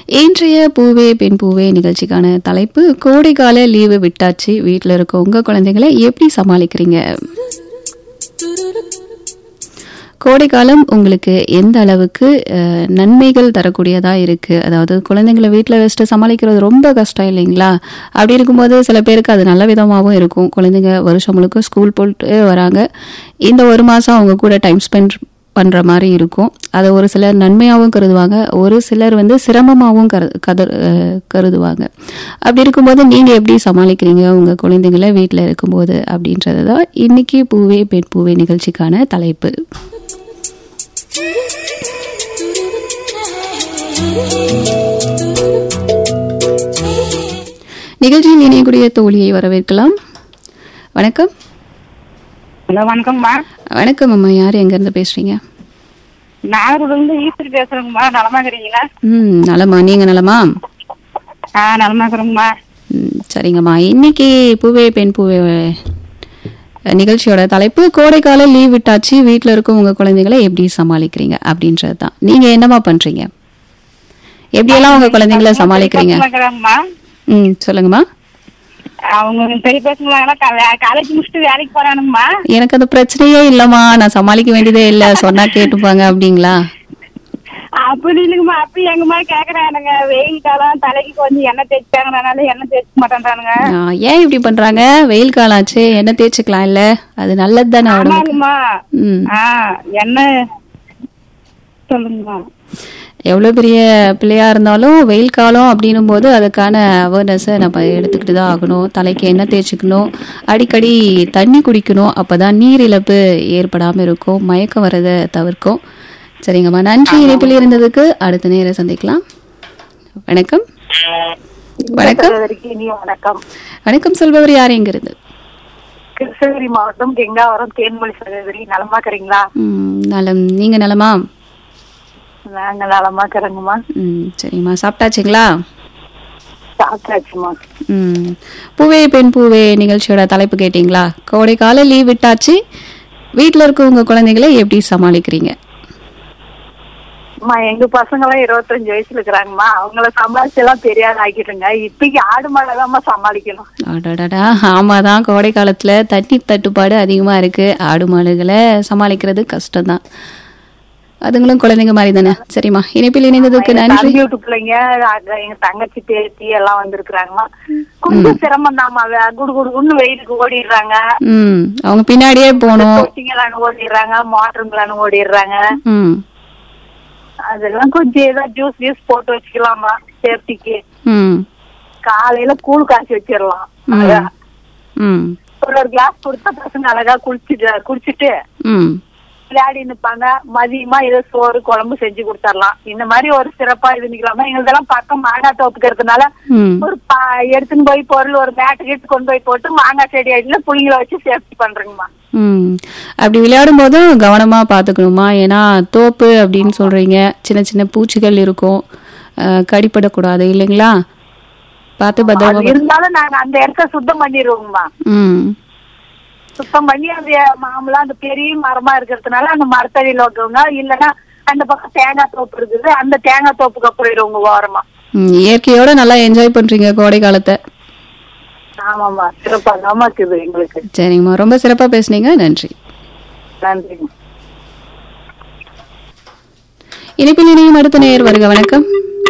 இன்றைய பூவே பெண் பூவே நிகழ்ச்சிக்கான தலைப்பு கோடைக்கால லீவு விட்டாச்சு வீட்டில் இருக்க உங்க குழந்தைகளை எப்படி சமாளிக்கிறீங்க கோடைக்காலம் உங்களுக்கு எந்த அளவுக்கு அஹ், நன்மைகள் தரக்கூடியதா இருக்கு அதாவது குழந்தைங்களை வீட்டில் வச்சுட்டு சமாளிக்கிறது ரொம்ப கஷ்டம் இல்லைங்களா அப்படி இருக்கும்போது சில பேருக்கு அது நல்ல விதமாகவும் இருக்கும் குழந்தைங்க வருஷம் முழுக்க ஸ்கூல் போட்டு வராங்க இந்த ஒரு மாதம் அவங்க கூட டைம் ஸ்பெண்ட் பண்ணுற மாதிரி இருக்கும் அதை ஒரு சிலர் நன்மையாகவும் கருதுவாங்க ஒரு சிலர் வந்து சிரமமாகவும் கரு கதர் அஹ், கருதுவாங்க அப்படி இருக்கும்போது நீங்கள் எப்படி சமாளிக்கிறீங்க உங்கள் குழந்தைங்களை வீட்டில் இருக்கும்போது அப்படின்றது தான் இன்னைக்கு பூவே பெண் பூவே நிகழ்ச்சிக்கான தலைப்பு நிகழ்ச்சியில் இணையக்கூடிய தோழியை வரவேற்கலாம் வணக்கம் ஹலோ வணக்கம்மா வணக்கம் அம்மா யார் எங்கேருந்து பேசுகிறீங்க நாகூர்ல இருந்து ஈஸ்வரி பேசுறேங்கம்மா நலமா இருக்கிறீங்களா ம் நலமா நீங்கள் நலமா ஆ நலமா இருக்கிறோங்கம்மா ம், சரிங்கம்மா இன்னைக்கு பூவே பெண் பூவே அஹ், நிகழ்ச்சியோட தலைப்பு கோடைக்கால லீவ் விட்டாச்சு வீட்டில் இருக்க உங்கள் குழந்தைகளை எப்படி சமாளிக்கிறீங்க அப்படின்றது தான் நீங்கள் என்னம்மா பண்ணுறீங்க எப்படியெல்லாம் உங்கள் குழந்தைங்கள சமாளிக்கிறீங்க இருக்கிறாங்கம்மா ம் சொல்லுங்கம்மா அவங்க பெரிய பேசுங்களாங்களா காலேஜ் முடிச்சுட்டு வேலைக்கு போறானுங்கம்மா எனக்கு அந்த பிரச்சனையே இல்லைம்மா நான் சமாளிக்க வேண்டியதே இல்லை சொன்னால் கேட்டுப்பாங்க அப்படிங்களா அப்படி இல்லைங்கம்மா அப்படி எங்கம்மா கேக்குறானுங்க வெயில் காலம் தலைக்கு கொஞ்சம் எண்ணெய் தேய்ச்சாங்கனால எண்ணெய் தேய்க்க மாட்டேன்றானுங்க ஆ, ஏன் இப்படி பண்ணுறாங்க வெயில் காலம் ஆச்சு என்ன தேய்ச்சிக்கலாம் இல்லை அது நல்லது தானே உடம்புக்கு ஆமாங்கம்மா ம் ஆ எண்ணெய் சொல்லுங்கம்மா எவ்வளோ பெரிய பிள்ளையா இருந்தாலும் வெயில் காலம் அப்படின்னும் போது அதுக்கான அவேர்னஸை நம்ம எடுத்துக்கிட்டு தான் ஆகணும் தலைக்கு எண்ணெய் தேய்ச்சிக்கணும் அடிக்கடி தண்ணி குடிக்கணும் அப்போ தான் நீர் இழப்பு ஏற்படாமல் இருக்கும் மயக்கம் வரதை தவிர்க்கும் சரிங்கம்மா நன்றி இணைப்பில் இருந்ததுக்கு அடுத்த நேரம் சந்திக்கலாம் வணக்கம் வணக்கம் சகோதரிக்கு இனிய வணக்கம் வணக்கம் சொல்பவர் யார் எங்கிருந்து கிருஷ்ணகிரி மாவட்டம் கெங்காவரம் தேன்மொழி சகோதரி நலமா இருக்கிறீங்களா ம், நலம் நீங்கள் நலமா நாங்க நலமா இருக்கிறோங்கம்மா ம் சரிம்மா சாப்பிட்டாச்சுங்களா சாப்பிட்டாச்சுமா ம் பூவே பெண் பூவே நிகழ்ச்சியோட தலைப்பு கேட்டிங்களா கோடைக்கால லீவ் விட்டாச்சு வீட்டில் இருக்க உங்கள் குழந்தைகளை எப்படி சமாளிக்கிறீங்க அம்மா எங்க பசங்க எல்லாம் இருபத்தஞ்சு வயசுல இருக்கிறாங்கம்மா அவங்கள சமாளிச்சு எல்லாம் தெரியாத ஆக்கிட்டுங்க இப்பைக்கு ஆடு மாடை தான்மா சமாளிக்கணும் அடடடா ஆமாம் தான் கோடை காலத்தில் தண்ணீர் தட்டுப்பாடு அதிகமாக இருக்குது ஆடு மாடுகளை சமாளிக்கிறது கஷ்டம்தான் அதுங்களும் குழந்தைங்க மாதிரி தானே சரிம்மா இணைப்பில் இணைந்ததுக்கு எங்க நன்றி தம்பி வீட்டு பிள்ளைங்க அங்க எங்க தங்கச்சி பேத்தி எல்லாம் வந்திருக்கிறாங்கம்மா கொஞ்சம் சிரமம் தான்மா குடு குடு குடுன்னு வெயிலுக்கு ஓடிடுறாங்க ம் அவங்க பின்னாடியே போகணும் கோச்சிங்களானு ஓடிடுறாங்க மோட்டருங்களானு ஓடிடுறாங்க ம் அதெல்லாம் கொஞ்சம் ஏதோ ஜூஸ் ஜூஸ் போட்டு வச்சுக்கலாமா சேஃப்டிக்கு ம் காலையில கூழ் காய்ச்சி வச்சிடலாம் ம். அழகா. ம் ஒரு ஒரு கிளாஸ் கொடுத்தா பசங்க அழகா குளிச்சுட்டு குடிச்சிட்டு ம் விளையாடி நிப்பாங்க மதியமா ஏதோ சோறு குழம்பு செஞ்சு கொடுத்துடலாம் இந்த மாதிரி ஒரு சிறப்பா இது நிக்கலாமா எங்களுதெல்லாம் பக்கம் மாங்காய் தோப்புக்கு இருக்கறதுனால ம் ஒரு பா எடுத்துன்னு போய் பொருள் ஒரு மேட்டு கீட்டு கொண்டு போய் போட்டு மாங்காய் செடி அடியில புளிங்களை வச்சு சேஃப்டி பண்றேங்கம்மா ம் அப்படி விளையாடும் போதும் கவனமா பார்த்துக்கணுமா ஏன்னா தோப்பு அப்படின்னு சொல்றீங்க சின்ன சின்ன பூச்சிகள் இருக்கும் அஹ், கடிப்படக்கூடாது இல்லைங்களா பார்த்து பத்திரமா அது இருந்தாலும் நாங்க அந்த இடத்த சுத்தம் பண்ணிடுவோங்கம்மா ம் சுத்தம் பண்ணி அந்த மாமலா அந்த பெரிய மரமா இருக்கிறதுனால அந்த மரத்தடியில ஓட்டுறவங்க இல்லைன்னா அந்த பக்கம் தேங்காய் தோப்பு இருக்குது அந்த தேங்காய் தோப்புக்கு போயிடுவோங்க ஓரமா ம், இயற்கையோட நல்லா என்ஜாய் பண்றீங்க கோடை காலத்தை ஆமாம்மா சிறப்பா தான் இருக்குது எங்களுக்கு சரிங்கம்மா ரொம்ப சிறப்பா பேசுனீங்க நன்றி நன்றிங்க இணைப்பில் இணையும் அடுத்த நேயர் வருக வணக்கம்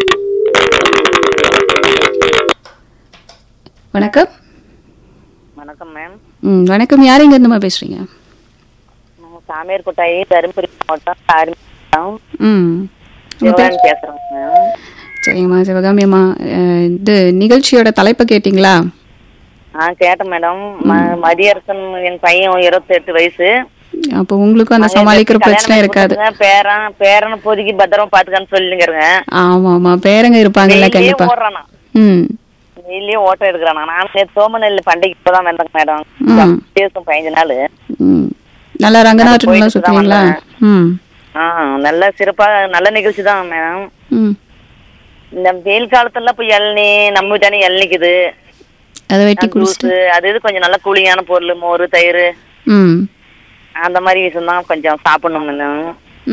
வணக்கம் வணக்கம் மேம் ம் வணக்கம் யார் எங்க இருந்துமா பேசுறீங்க நாங்கள் சாமியார் கொட்டாயி தருமபுரி மாவட்டம் காரிமட்டம் ம் உங்க பேர் சிவகாமி பேசுகிறோங்க மேம் சரிங்கம்மா சிவகாமி அம்மா அஹ், இது நிகழ்ச்சியோட தலைப்பை கேட்டிங்களா ஆ கேட்டேன் மேடம் ம- மதியரசன் என் பையன் இருபத்தெட்டு வயசு அப்போ உங்களுக்கும் அந்த சமாளிக்கிற பிரச்சனை இருக்காது கொடுத்துங்க, பேரன் பேரனை பொதுக்கி பத்திரமா பாத்துக்கான்னு சொல்லிங்கிறங்க ஆமா ஆமா பேரங்க இருப்பாங்கல்ல கண்டிப்பா ஓடுறானா ம் வெயிலே ஓட்டம் எடுக்கிறானா நான் நேற்று சோமநெல் பண்டிகைக்கு இப்பதான் வந்தேங்க மேடம் ம். பேசும் பதினஞ்சு நாள் ம் நல்லா ரங்கநாட்டுலாம் போயிட்டு தான் சுத்துவீங்களா ம் ஆ நல்ல சிறப்பா நல்ல நிகழ்ச்சி தான் மேடம் ம் இந்த வெயில் காலத்துல இப்ப இளநீ நம்ம வீட்டானே இளநிக்குது அதை வெட்டி ஜூஸ் குடிச்சிட்டு அது இது கொஞ்சம் நல்ல கூலிங்கான பொருள் மோர் தயிர் ம் அந்த மாதிரி விஷயம் தான் கொஞ்சம் சாப்பிடணும்